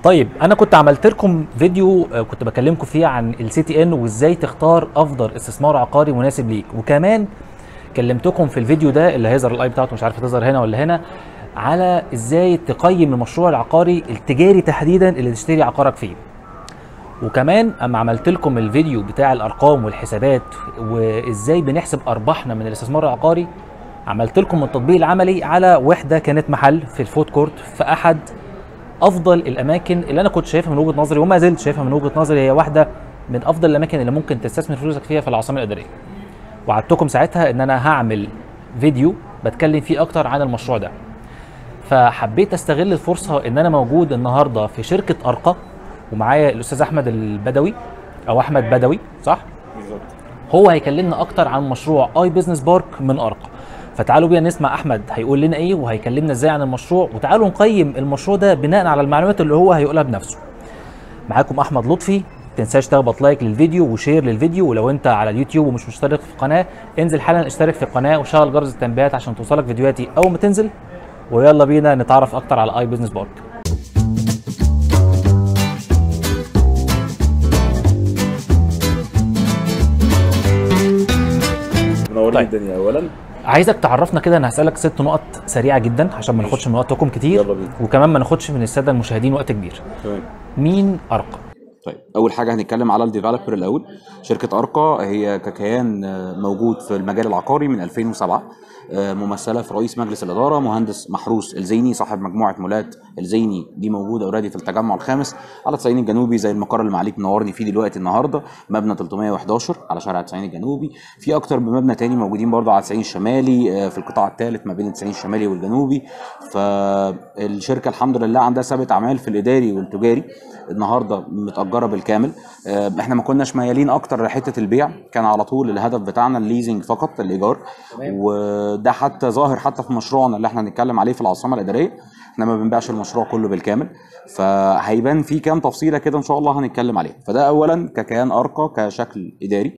طيب انا كنت عملت لكم فيديو آه، كنت بكلمكم فيه عن السي تي ان وازاي تختار افضل استثمار عقاري مناسب ليك وكمان كلمتكم في الفيديو ده اللي هيظهر الاي بتاعته مش عارف هتظهر هنا ولا هنا على ازاي تقيم المشروع العقاري التجاري تحديدا اللي تشتري عقارك فيه وكمان اما عملت لكم الفيديو بتاع الارقام والحسابات وازاي بنحسب ارباحنا من الاستثمار العقاري عملت لكم التطبيق العملي على وحده كانت محل في الفود كورت في احد افضل الاماكن اللي انا كنت شايفها من وجهه نظري وما زلت شايفها من وجهه نظري هي واحده من افضل الاماكن اللي ممكن تستثمر فلوسك فيها في العاصمه الاداريه وعدتكم ساعتها ان انا هعمل فيديو بتكلم فيه اكتر عن المشروع ده فحبيت استغل الفرصه ان انا موجود النهارده في شركه ارقى ومعايا الاستاذ احمد البدوي او احمد بدوي صح بالظبط هو هيكلمنا اكتر عن مشروع اي بزنس بارك من ارقى فتعالوا بينا نسمع احمد هيقول لنا ايه وهيكلمنا ازاي عن المشروع وتعالوا نقيم المشروع ده بناء على المعلومات اللي هو هيقولها بنفسه معاكم احمد لطفي تنساش تخبط لايك للفيديو وشير للفيديو ولو انت على اليوتيوب ومش مشترك في القناه انزل حالا اشترك في القناه وشغل جرس التنبيهات عشان توصلك فيديوهاتي اول ما تنزل ويلا بينا نتعرف اكتر على اي بزنس بارك منورين طيب. الدنيا اولا عايزك تعرفنا كده انا هسالك ست نقط سريعه جدا عشان ما ناخدش من وقتكم كتير يلا بينا. وكمان ما ناخدش من الساده المشاهدين وقت كبير تمام مين ارقى طيب اول حاجه هنتكلم على الديفلوبر الاول شركه ارقى هي ككيان آه، موجود في المجال العقاري من 2007 آه، ممثله في رئيس مجلس الاداره مهندس محروس الزيني صاحب مجموعه مولات الزيني دي موجوده اوريدي في التجمع الخامس على الصعيد الجنوبي زي المقر اللي معاليك منورني فيه دلوقتي النهارده مبنى 311 على شارع الصعيد الجنوبي في اكتر من مبنى تاني موجودين برضه على الصعيد الشمالي آه، في القطاع الثالث ما بين الصعيد الشمالي والجنوبي فالشركه الحمد لله عندها ثابت اعمال في الاداري والتجاري النهارده متاجره بالكامل آه، احنا ما كناش ميالين اكتر لحته البيع كان على طول الهدف بتاعنا الليزنج فقط الايجار وده حتى ظاهر حتى في مشروعنا اللي احنا هنتكلم عليه في العاصمه الاداريه احنا ما بنبيعش المشروع كله بالكامل فهيبان فيه كام تفصيله كده ان شاء الله هنتكلم عليها فده اولا ككيان ارقى كشكل اداري